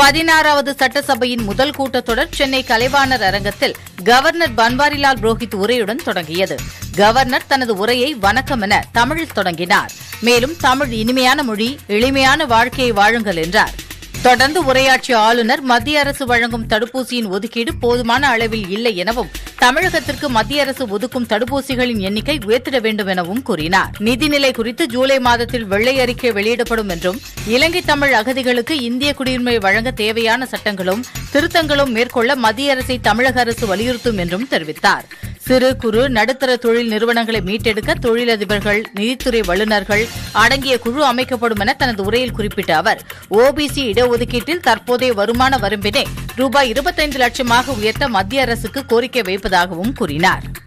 பதினாறாவது சட்டசபையின் முதல் கூட்டத்தொடர் சென்னை கலைவாணர் அரங்கத்தில் கவர்னர் பன்வாரிலால் புரோஹித் உரையுடன் தொடங்கியது கவர்னர் தனது உரையை வணக்கம் என தமிழில் தொடங்கினார் மேலும் தமிழ் இனிமையான மொழி எளிமையான வாழ்க்கையை வாழுங்கள் என்றார் தொடர்ந்து உரையாற்றிய ஆளுநர் மத்திய அரசு வழங்கும் தடுப்பூசியின் ஒதுக்கீடு போதுமான அளவில் இல்லை எனவும் தமிழகத்திற்கு மத்திய அரசு ஒதுக்கும் தடுப்பூசிகளின் எண்ணிக்கை உயர்த்திட வேண்டும் எனவும் கூறினார் நிதிநிலை குறித்து ஜூலை மாதத்தில் வெள்ளை அறிக்கை வெளியிடப்படும் என்றும் இலங்கை தமிழ் அகதிகளுக்கு இந்திய குடியுரிமை வழங்க தேவையான சட்டங்களும் திருத்தங்களும் மேற்கொள்ள மத்திய அரசை தமிழக அரசு வலியுறுத்தும் என்றும் தெரிவித்தார் சிறு குறு நடுத்தர தொழில் நிறுவனங்களை மீட்டெடுக்க தொழிலதிபர்கள் நிதித்துறை வல்லுநர்கள் அடங்கிய குழு அமைக்கப்படும் என தனது உரையில் குறிப்பிட்ட அவர் ஓபிசி இடஒதுக்கீட்டில் தற்போதைய வருமான வரம்பினை ரூபாய் இருபத்தைந்து லட்சமாக உயர்த்த மத்திய அரசுக்கு கோரிக்கை வைப்பதாகவும் கூறினார்